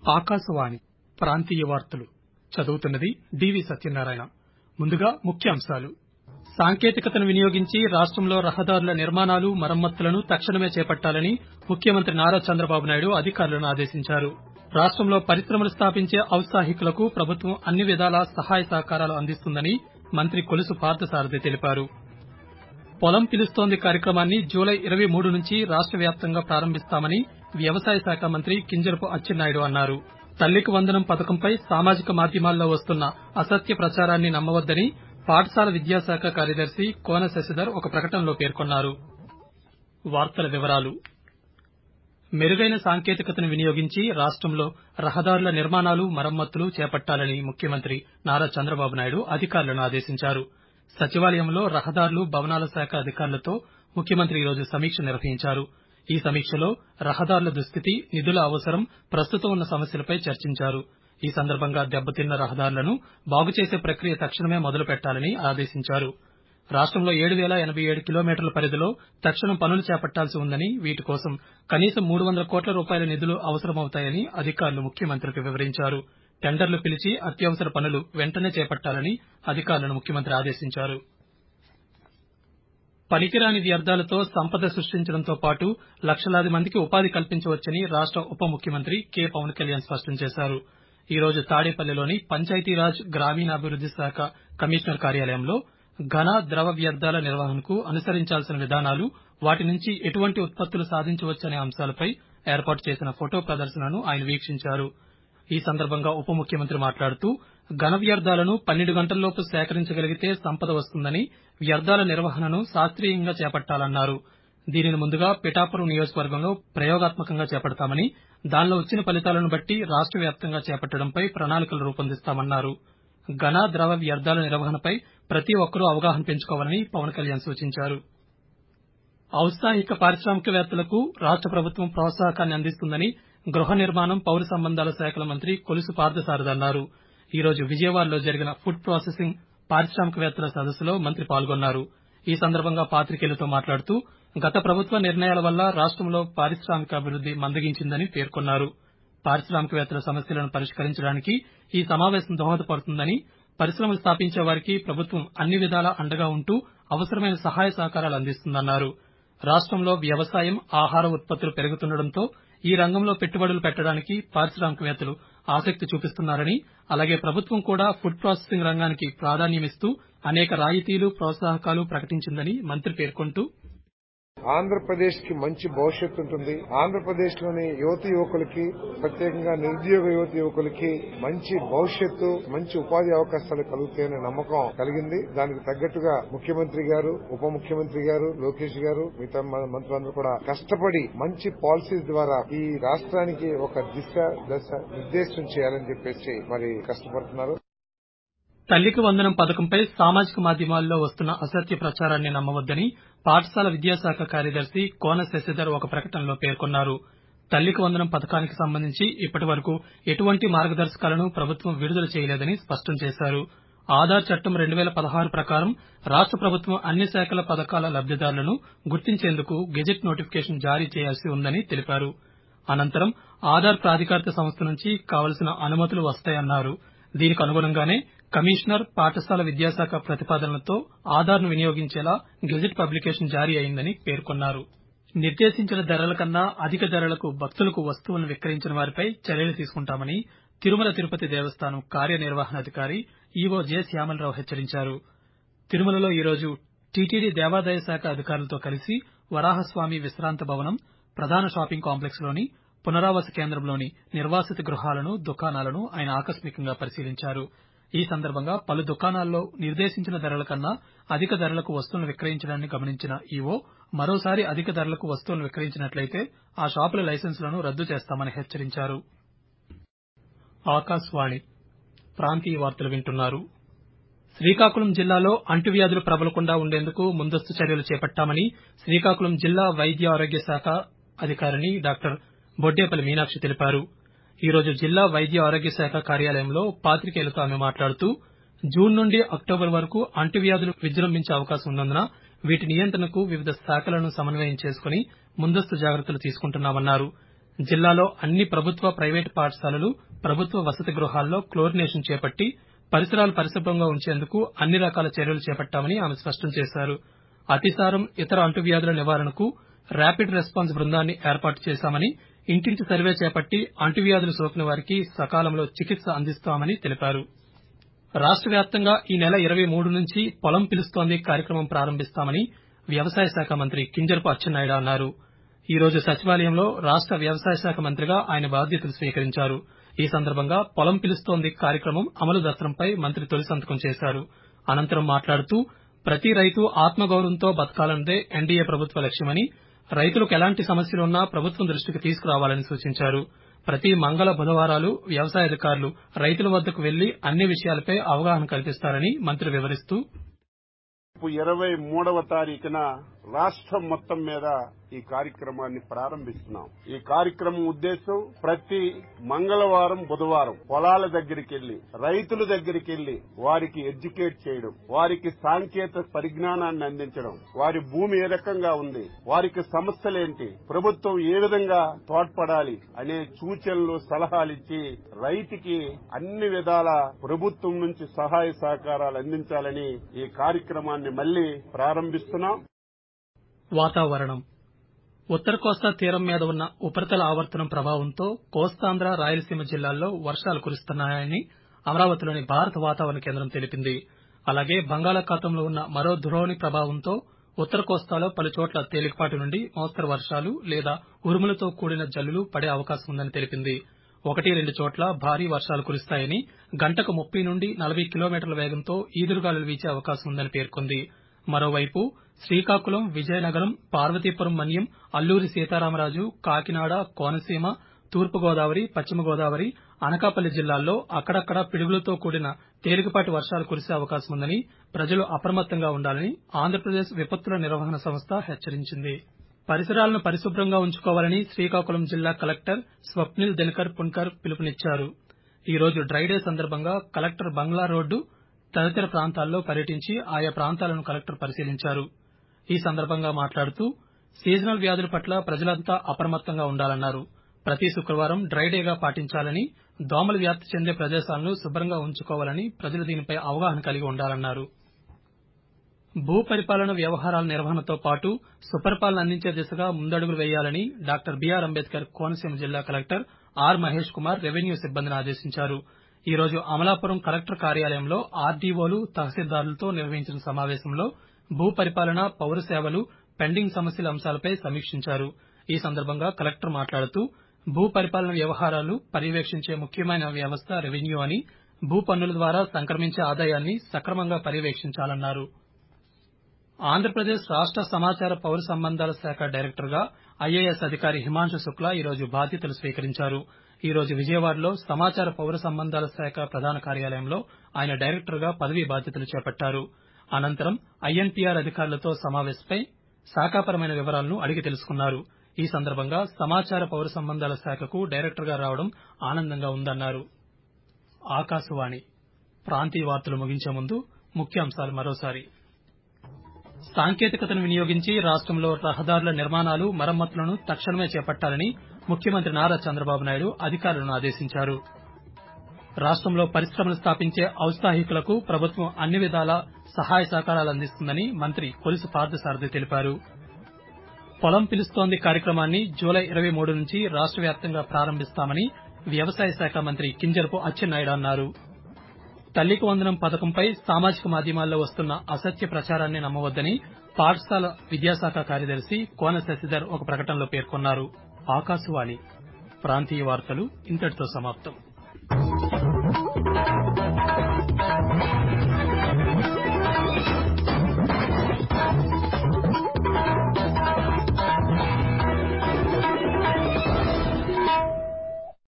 ఆకాశవాణి ప్రాంతీయ వార్తలు చదువుతున్నది డివి సత్యనారాయణ ముందుగా ముఖ్యాంశాలు సాంకేతికతను వినియోగించి రాష్టంలో రహదారుల నిర్మాణాలు మరమ్మతులను తక్షణమే చేపట్టాలని ముఖ్యమంత్రి నారా చంద్రబాబు నాయుడు అధికారులను ఆదేశించారు రాష్టంలో పరిశ్రమలు స్థాపించే ఔత్సాహికులకు ప్రభుత్వం అన్ని విధాలా సహాయ సహకారాలు అందిస్తుందని మంత్రి కొలుసు పార్థసారథి తెలిపారు పొలం పిలుస్తోంది కార్యక్రమాన్ని జూలై ఇరవై మూడు నుంచి రాష్ట వ్యాప్తంగా ప్రారంభిస్తామని వ్యవసాయ శాఖ మంత్రి కింజరపు అచ్చెన్నాయుడు అన్నారు తల్లికి వందనం పథకంపై సామాజిక మాధ్యమాల్లో వస్తున్న అసత్య ప్రచారాన్ని నమ్మవద్దని పాఠశాల విద్యాశాఖ కార్యదర్శి కోన శశిధర్ ఒక ప్రకటనలో పేర్కొన్నారు వార్తల వివరాలు మెరుగైన సాంకేతికతను వినియోగించి రాష్టంలో రహదారుల నిర్మాణాలు మరమ్మతులు చేపట్టాలని ముఖ్యమంత్రి నారా చంద్రబాబు నాయుడు అధికారులను ఆదేశించారు సచివాలయంలో రహదారులు భవనాల శాఖ అధికారులతో ముఖ్యమంత్రి ఈరోజు సమీక్ష నిర్వహించారు ఈ సమీక్షలో రహదారుల దుస్థితి నిధుల అవసరం ప్రస్తుతం ఉన్న సమస్యలపై చర్చించారు ఈ సందర్భంగా దెబ్బతిన్న రహదారులను బాగుచేసే ప్రక్రియ తక్షణమే మొదలు పెట్టాలని ఆదేశించారు రాష్టంలో ఏడు వేల ఎనబై ఏడు కిలోమీటర్ల పరిధిలో తక్షణం పనులు చేపట్టాల్సి ఉందని వీటి కోసం కనీసం మూడు వందల కోట్ల రూపాయల నిధులు అవసరమవుతాయని అధికారులు ముఖ్యమంత్రికి వివరించారు టెండర్లు పిలిచి అత్యవసర పనులు వెంటనే చేపట్టాలని అధికారులను ముఖ్యమంత్రి ఆదేశించారు పనికిరాని వ్యర్థాలతో సంపద సృష్టించడంతో పాటు లక్షలాది మందికి ఉపాధి కల్పించవచ్చని రాష్ట ఉప ముఖ్యమంత్రి కె పవన్ కళ్యాణ్ స్పష్టం చేశారు ఈ రోజు తాడేపల్లిలోని పంచాయతీరాజ్ గ్రామీణాభివృద్ది శాఖ కమిషనర్ కార్యాలయంలో ఘన ద్రవ వ్యర్థాల నిర్వహణకు అనుసరించాల్సిన విధానాలు వాటి నుంచి ఎటువంటి ఉత్పత్తులు సాధించవచ్చనే అంశాలపై ఏర్పాటు చేసిన ఫొటో ప్రదర్శనను ఆయన వీక్షించారు ఈ సందర్భంగా ఉప ముఖ్యమంత్రి మాట్లాడుతూ ఘన వ్యర్థాలను పన్నెండు గంటల్లోపు సేకరించగలిగితే సంపద వస్తుందని వ్యర్థాల నిర్వహణను శాస్త్రీయంగా చేపట్టాలన్నారు దీనిని ముందుగా పిఠాపురం నియోజకవర్గంలో ప్రయోగాత్మకంగా చేపడతామని దానిలో వచ్చిన ఫలితాలను బట్టి రాష్ట వ్యాప్తంగా చేపట్టడంపై ప్రణాళికలు రూపొందిస్తామన్నారు ఘన ద్రవ వ్యర్థాల నిర్వహణపై ప్రతి ఒక్కరూ అవగాహన పెంచుకోవాలని పవన్ కళ్యాణ్ సూచించారు ఔత్సాహిక పారిశ్రామికవేత్తలకు రాష్ట ప్రభుత్వం ప్రోత్సాహకాన్ని అందిస్తుందని గృహ నిర్మాణం పౌర సంబంధాల శాఖల మంత్రి కొలుసు పార్థసారథి అన్నారు ఈ రోజు విజయవాడలో జరిగిన ఫుడ్ ప్రాసెసింగ్ పారిశ్రామికవేత్తల సదస్సులో మంత్రి పాల్గొన్నారు ఈ సందర్భంగా పాతికేయులతో మాట్లాడుతూ గత ప్రభుత్వ నిర్ణయాల వల్ల రాష్టంలో పారిశ్రామికాభివృద్ది మందగించిందని పేర్కొన్నారు పారిశ్రామికవేత్తల సమస్యలను పరిష్కరించడానికి ఈ సమావేశం దోహదపడుతుందని పరిశ్రమలు స్థాపించే వారికి ప్రభుత్వం అన్ని విధాలా అండగా ఉంటూ అవసరమైన సహాయ సహకారాలు అందిస్తుందన్నారు రాష్టంలో వ్యవసాయం ఆహార ఉత్పత్తులు పెరుగుతుండటంతో ఈ రంగంలో పెట్టుబడులు పెట్టడానికి పారిశ్రామికవేత్తలు ఆసక్తి చూపిస్తున్నారని అలాగే ప్రభుత్వం కూడా ఫుడ్ ప్రాసెసింగ్ రంగానికి ప్రాధాన్యమిస్తూ అనేక రాయితీలు ప్రోత్సాహకాలు ప్రకటించిందని మంత్రి పేర్కొంటూ ఆంధ్రప్రదేశ్ కి మంచి భవిష్యత్తు ఉంటుంది ఆంధ్రప్రదేశ్ లోని యువత యువకులకి ప్రత్యేకంగా నిరుద్యోగ యువత యువకులకి మంచి భవిష్యత్తు మంచి ఉపాధి అవకాశాలు కలుగుతాయనే నమ్మకం కలిగింది దానికి తగ్గట్టుగా ముఖ్యమంత్రి గారు ఉప ముఖ్యమంత్రి గారు లోకేష్ గారు మిగతా మంత్రులందరూ కూడా కష్టపడి మంచి పాలసీస్ ద్వారా ఈ రాష్ట్రానికి ఒక దిశ దశ నిర్దేశం చేయాలని చెప్పేసి మరి కష్టపడుతున్నారు తల్లికి వందనం పథకంపై సామాజిక మాధ్యమాల్లో వస్తున్న అసత్య ప్రచారాన్ని నమ్మవద్దని పాఠశాల విద్యాశాఖ కార్యదర్శి కోన శశిధర్ ఒక ప్రకటనలో పేర్కొన్నారు తల్లికి వందనం పథకానికి సంబంధించి ఇప్పటి వరకు ఎటువంటి మార్గదర్శకాలను ప్రభుత్వం విడుదల చేయలేదని స్పష్టం చేశారు ఆధార్ చట్టం రెండు వేల పదహారు ప్రకారం రాష్ట ప్రభుత్వం అన్ని శాఖల పథకాల లబ్దిదారులను గుర్తించేందుకు గెజెట్ నోటిఫికేషన్ జారీ చేయాల్సి ఉందని తెలిపారు అనంతరం ఆధార్ ప్రాధికారిత సంస్థ నుంచి కావలసిన అనుమతులు వస్తాయన్నారు దీనికి అనుగుణంగానే కమిషనర్ పాఠశాల విద్యాశాఖ ప్రతిపాదనలతో ఆధార్ను వినియోగించేలా గెజెట్ పబ్లికేషన్ జారీ అయిందని పేర్కొన్నారు నిర్దేశించిన ధరల కన్నా అధిక ధరలకు భక్తులకు వస్తువులను విక్రయించిన వారిపై చర్యలు తీసుకుంటామని తిరుమల తిరుపతి దేవస్థానం కార్యనిర్వహణాధికారి ఈవో జె శ్యామలరావు హెచ్చరించారు తిరుమలలో ఈరోజు టీటీడీ దేవాదాయ శాఖ అధికారులతో కలిసి వరాహస్వామి విశ్రాంత భవనం ప్రధాన షాపింగ్ కాంప్లెక్స్ లోని పునరావాస కేంద్రంలోని నిర్వాసిత గృహాలను దుకాణాలను ఆయన ఆకస్మికంగా పరిశీలించారు ఈ సందర్భంగా పలు దుకాణాల్లో నిర్దేశించిన ధరల కన్నా అధిక ధరలకు వస్తువులను విక్రయించడాన్ని గమనించిన ఈవో మరోసారి అధిక ధరలకు వస్తువులను విక్రయించినట్లయితే ఆ షాపుల లైసెన్సులను రద్దు చేస్తామని హెచ్చరించారు ఆకాశవాణి ప్రాంతీయ వార్తలు వింటున్నారు శ్రీకాకుళం జిల్లాలో అంటువ్యాధులు ప్రబలకుండా ఉండేందుకు ముందస్తు చర్యలు చేపట్టామని శ్రీకాకుళం జిల్లా వైద్య ఆరోగ్య శాఖ అధికారిని డాక్టర్ బొడ్డేపల్లి మీనాక్షి తెలిపారు ఈ రోజు జిల్లా వైద్య ఆరోగ్య శాఖ కార్యాలయంలో పాతికేయులతో ఆమె మాట్లాడుతూ జూన్ నుండి అక్టోబర్ వరకు అంటువ్యాధులు విజృంభించే అవకాశం ఉన్నందున వీటి నియంత్రణకు వివిధ శాఖలను సమన్వయం చేసుకుని ముందస్తు జాగ్రత్తలు తీసుకుంటున్నామన్నారు జిల్లాలో అన్ని ప్రభుత్వ ప్రైవేటు పాఠశాలలు ప్రభుత్వ వసతి గృహాల్లో క్లోరినేషన్ చేపట్టి పరిసరాలు పరిశుభ్రంగా ఉంచేందుకు అన్ని రకాల చర్యలు చేపట్టామని ఆమె స్పష్టం చేశారు అతిసారం ఇతర అంటువ్యాధుల నివారణకు ర్యాపిడ్ రెస్పాన్స్ బృందాన్ని ఏర్పాటు చేశామని ఇంటింటి సర్వే చేపట్టి అంటువ్యాధులు సోకిన వారికి సకాలంలో చికిత్స అందిస్తామని తెలిపారు రాష్ట వ్యాప్తంగా ఈ నెల ఇరవై మూడు నుంచి పొలం పిలుస్తోంది కార్యక్రమం ప్రారంభిస్తామని వ్యవసాయ శాఖ మంత్రి కింజరపు అచ్చెన్నాయుడు అన్నారు ఈ రోజు సచివాలయంలో రాష్ట వ్యవసాయ శాఖ మంత్రిగా ఆయన బాధ్యతలు స్వీకరించారు ఈ సందర్భంగా పొలం పిలుస్తోంది కార్యక్రమం అమలు దస్త్రంపై మంత్రి తొలి సంతకం చేశారు అనంతరం మాట్లాడుతూ ప్రతి రైతు ఆత్మగౌరవంతో బతకాలన్నదే ఎన్డీఏ ప్రభుత్వ లక్ష్యమని రైతులకు ఎలాంటి సమస్యలున్నా ప్రభుత్వం దృష్టికి తీసుకురావాలని సూచించారు ప్రతి మంగళ బుధవారాలు వ్యవసాయ అధికారులు రైతుల వద్దకు వెళ్లి అన్ని విషయాలపై అవగాహన కల్పిస్తారని మంత్రి వివరిస్తూ ఇరవై మూడవ తారీఖున రాష్ట్రం మొత్తం మీద ఈ కార్యక్రమాన్ని ప్రారంభిస్తున్నాం ఈ కార్యక్రమం ఉద్దేశం ప్రతి మంగళవారం బుధవారం పొలాల దగ్గరికి వెళ్లి రైతుల దగ్గరికి వెళ్లి వారికి ఎడ్యుకేట్ చేయడం వారికి సాంకేతిక పరిజ్ఞానాన్ని అందించడం వారి భూమి ఏ రకంగా ఉంది వారికి సమస్యలేంటి ప్రభుత్వం ఏ విధంగా తోడ్పడాలి అనే సూచనలు సలహాలు ఇచ్చి రైతుకి అన్ని విధాల ప్రభుత్వం నుంచి సహాయ సహకారాలు అందించాలని ఈ కార్యక్రమాన్ని మళ్లీ ప్రారంభిస్తున్నాం వాతావరణం ఉత్తర కోస్తా తీరం మీద ఉన్న ఉపరితల ఆవర్తనం ప్రభావంతో కోస్తాంధ్ర రాయలసీమ జిల్లాల్లో వర్షాలు కురుస్తున్నాయని అమరావతిలోని భారత వాతావరణ కేంద్రం తెలిపింది అలాగే బంగాళాఖాతంలో ఉన్న మరో ద్రోణి ప్రభావంతో ఉత్తర కోస్తాలో పలుచోట్ల తేలికపాటి నుండి మోస్తరు వర్షాలు లేదా ఉరుములతో కూడిన జల్లులు పడే అవకాశం ఉందని తెలిపింది ఒకటి రెండు చోట్ల భారీ వర్షాలు కురుస్తాయని గంటకు ముప్పై నుండి నలభై కిలోమీటర్ల వేగంతో ఈదురుగాలులు వీచే అవకాశం ఉందని పేర్కొంది మరోవైపు శ్రీకాకుళం విజయనగరం పార్వతీపురం మన్యం అల్లూరి సీతారామరాజు కాకినాడ కోనసీమ తూర్పుగోదావరి పశ్చిమ గోదావరి అనకాపల్లి జిల్లాల్లో అక్కడక్కడా పిడుగులతో కూడిన తేలికపాటి వర్షాలు కురిసే అవకాశం ఉందని ప్రజలు అప్రమత్తంగా ఉండాలని ఆంధ్రప్రదేశ్ విపత్తుల నిర్వహణ సంస్థ హెచ్చరించింది పరిసరాలను పరిశుభ్రంగా ఉంచుకోవాలని శ్రీకాకుళం జిల్లా కలెక్టర్ స్వప్నిల్ దినకర్ పున్కర్ పిలుపునిచ్చారు ఈ రోజు డ్రైడే సందర్భంగా కలెక్టర్ బంగ్లా రోడ్డు తదితర ప్రాంతాల్లో పర్యటించి ఆయా ప్రాంతాలను కలెక్టర్ పరిశీలించారు ఈ సందర్భంగా మాట్లాడుతూ సీజనల్ వ్యాధుల పట్ల ప్రజలంతా అప్రమత్తంగా ఉండాలన్నారు ప్రతి శుక్రవారం డ్రైడేగా పాటించాలని దోమలు వ్యాప్తి చెందే ప్రదేశాలను శుభ్రంగా ఉంచుకోవాలని ప్రజలు దీనిపై అవగాహన కలిగి ఉండాలన్నారు భూ పరిపాలన వ్యవహారాల నిర్వహణతో పాటు సుపరిపాలన అందించే దిశగా ముందడుగులు వేయాలని డాక్టర్ బీఆర్ అంబేద్కర్ కోనసీమ జిల్లా collector R Mahesh Kumar revenue సిబ్బందిని ఆదేశించారు ఈ రోజు అమలాపురం కలెక్టర్ కార్యాలయంలో ఆర్డీఓలు తహసీల్దారులతో నిర్వహించిన సమావేశంలో భూ పరిపాలన పౌర సేవలు పెండింగ్ సమస్యల అంశాలపై సమీక్షించారు ఈ సందర్భంగా కలెక్టర్ మాట్లాడుతూ భూ పరిపాలన వ్యవహారాలు పర్యవేక్షించే ముఖ్యమైన వ్యవస్థ రెవెన్యూ అని భూ పన్నుల ద్వారా సంక్రమించే ఆదాయాన్ని సక్రమంగా పర్యవేక్షించాలన్నారు ఆంధ్రప్రదేశ్ రాష్ట సమాచార పౌర సంబంధాల శాఖ డైరెక్టర్ గా ఐఏఎస్ అధికారి హిమాంశు శుక్లా ఈ రోజు బాధ్యతలు స్వీకరించారు ఈ రోజు విజయవాడలో సమాచార పౌర సంబంధాల శాఖ ప్రధాన కార్యాలయంలో ఆయన డైరెక్టర్ గా పదవీ బాధ్యతలు చేపట్టారు అనంతరం ఐఎన్టీఆర్ అధికారులతో సమావేశమై శాఖాపరమైన వివరాలను అడిగి తెలుసుకున్నారు ఈ సందర్భంగా సమాచార పౌర సంబంధాల శాఖకు డైరెక్టర్ గా రావడం ఆనందంగా ఉందన్నారు ఆకాశవాణి ప్రాంతీయ వార్తలు ముగించే ముందు ముఖ్యాంశాలు మరోసారి సాంకేతికతను వినియోగించి రాష్టంలో రహదారుల నిర్మాణాలు మరమ్మతులను తక్షణమే చేపట్టాలని ముఖ్యమంత్రి నారా చంద్రబాబు నాయుడు అధికారులను ఆదేశించారు రాష్టంలో పరిశ్రమలు స్థాపించే ఔత్సాహికులకు ప్రభుత్వం అన్ని విధాలా సహాయ సహకారాలు అందిస్తుందని మంత్రి కొలుసు పార్థసారథి తెలిపారు పొలం పిలుస్తోంది కార్యక్రమాన్ని జూలై ఇరవై మూడు నుంచి రాష్ట వ్యాప్తంగా ప్రారంభిస్తామని వ్యవసాయ శాఖ మంత్రి కింజరపు అచ్చెన్నాయుడు అన్నారు తల్లికి వందనం పథకంపై సామాజిక మాధ్యమాల్లో వస్తున్న అసత్య ప్రచారాన్ని నమ్మవద్దని పాఠశాల విద్యాశాఖ కార్యదర్శి కోన శశిధర్ ఒక ప్రకటనలో పేర్కొన్నారు ఆకాశవాణి ప్రాంతీయ వార్తలు ఇంతటితో సమాప్తం